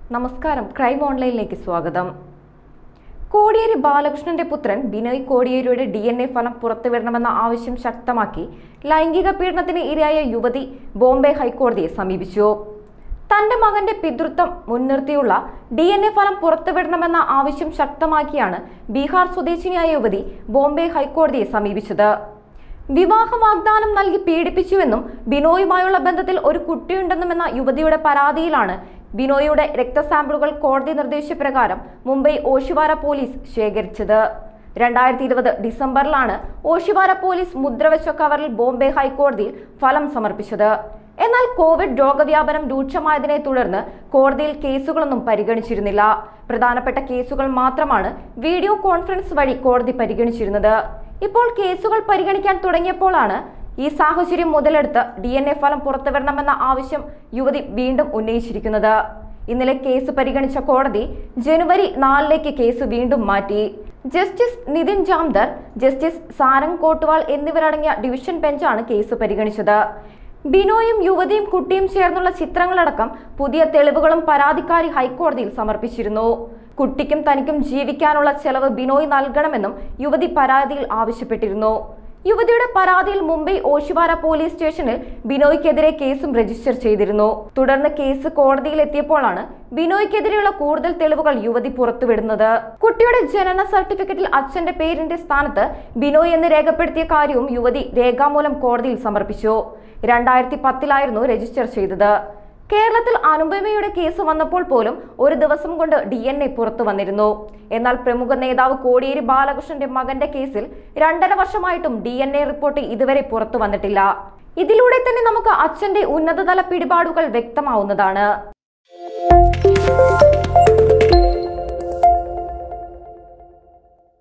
നമസ്കാരം ക്രൈം ഓൺലൈനിലേക്ക് സ്വാഗതം കോടിയേരി ബാലകൃഷ്ണന്റെ പുത്രൻ ബിനോയ് കോടിയേരിയുടെ ഡി എൻ എ ഫലം പുറത്തുവിടണമെന്ന ആവശ്യം ശക്തമാക്കി ലൈംഗിക പീഡനത്തിന് ഇരയായ യുവതി ബോംബെ ഹൈക്കോടതിയെ സമീപിച്ചു തന്റെ മകന്റെ പിതൃത്വം മുൻനിർത്തിയുള്ള ഡി എൻ എ ഫലം പുറത്തുവിടണമെന്ന ആവശ്യം ശക്തമാക്കിയാണ് ബീഹാർ സ്വദേശിനിയായ യുവതി ബോംബെ ഹൈക്കോടതിയെ സമീപിച്ചത് വിവാഹ വാഗ്ദാനം നൽകി പീഡിപ്പിച്ചുവെന്നും ബിനോയുമായുള്ള ബന്ധത്തിൽ ഒരു കുട്ടിയുണ്ടെന്നുമെന്ന യുവതിയുടെ പരാതിയിലാണ് ബിനോയിയുടെ രക്തസാമ്പിളുകൾ കോടതി നിർദ്ദേശപ്രകാരം മുംബൈ ഓഷിവാര പോലീസ് ശേഖരിച്ചത് രണ്ടായിരത്തി ഇരുപത് ഡിസംബറിലാണ് ഓഷിവാര പോലീസ് മുദ്രവെച്ച കവറിൽ ബോംബെ ഹൈക്കോടതിയിൽ ഫലം സമർപ്പിച്ചത് എന്നാൽ കോവിഡ് രോഗവ്യാപനം രൂക്ഷമായതിനെ തുടർന്ന് കോടതിയിൽ കേസുകളൊന്നും പരിഗണിച്ചിരുന്നില്ല പ്രധാനപ്പെട്ട കേസുകൾ മാത്രമാണ് വീഡിയോ കോൺഫറൻസ് വഴി കോടതി പരിഗണിച്ചിരുന്നത് ഇപ്പോൾ കേസുകൾ പരിഗണിക്കാൻ തുടങ്ങിയപ്പോഴാണ് ഈ സാഹചര്യം മുതലെടുത്ത് ഡി എൻ എ ഫലം പുറത്തുവരണമെന്ന ആവശ്യം യുവതി വീണ്ടും ഉന്നയിച്ചിരിക്കുന്നത് ഇന്നലെ കേസ് പരിഗണിച്ച കോടതി ജനുവരി നാലിലേക്ക് കേസ് വീണ്ടും മാറ്റി ജസ്റ്റിസ് നിതിൻ ജാംദർ ജസ്റ്റിസ് സാരംഗ് കോട്ട്വാൾ എന്നിവരടങ്ങിയ ഡിവിഷൻ ബെഞ്ചാണ് കേസ് പരിഗണിച്ചത് ബിനോയും യുവതിയും കുട്ടിയും ചേർന്നുള്ള ചിത്രങ്ങളടക്കം പുതിയ തെളിവുകളും പരാതിക്കാരി ഹൈക്കോടതിയിൽ സമർപ്പിച്ചിരുന്നു കുട്ടിക്കും തനിക്കും ജീവിക്കാനുള്ള ചെലവ് ബിനോയ് നൽകണമെന്നും യുവതി പരാതിയിൽ ആവശ്യപ്പെട്ടിരുന്നു യുവതിയുടെ പരാതിയിൽ മുംബൈ ഓഷിവാര പോലീസ് സ്റ്റേഷനിൽ ബിനോയ്ക്കെതിരെ കേസും രജിസ്റ്റർ ചെയ്തിരുന്നു തുടർന്ന് കേസ് കോടതിയിൽ എത്തിയപ്പോഴാണ് ബിനോയ്ക്കെതിരെയുള്ള കൂടുതൽ തെളിവുകൾ യുവതി പുറത്തുവിടുന്നത് കുട്ടിയുടെ ജനന സർട്ടിഫിക്കറ്റിൽ അച്ഛന്റെ പേരിന്റെ സ്ഥാനത്ത് ബിനോയ് എന്ന് രേഖപ്പെടുത്തിയ കാര്യവും യുവതി രേഖാമൂലം കോടതിയിൽ സമർപ്പിച്ചു രണ്ടായിരത്തി പത്തിലായിരുന്നു രജിസ്റ്റർ ചെയ്തത് കേരളത്തിൽ അനുപമയുടെ കേസ് വന്നപ്പോൾ പോലും ഒരു ദിവസം കൊണ്ട് ഡി എൻ എ പുറത്തു വന്നിരുന്നു എന്നാൽ പ്രമുഖ നേതാവ് കോടിയേരി ബാലകൃഷ്ണന്റെ മകന്റെ കേസിൽ രണ്ടര വർഷമായിട്ടും ഡി എൻ എ റിപ്പോർട്ട് ഇതുവരെ പുറത്തു വന്നിട്ടില്ല ഇതിലൂടെ തന്നെ നമുക്ക് അച്ഛന്റെ ഉന്നതതല പിടിപാടുകൾ വ്യക്തമാവുന്നതാണ്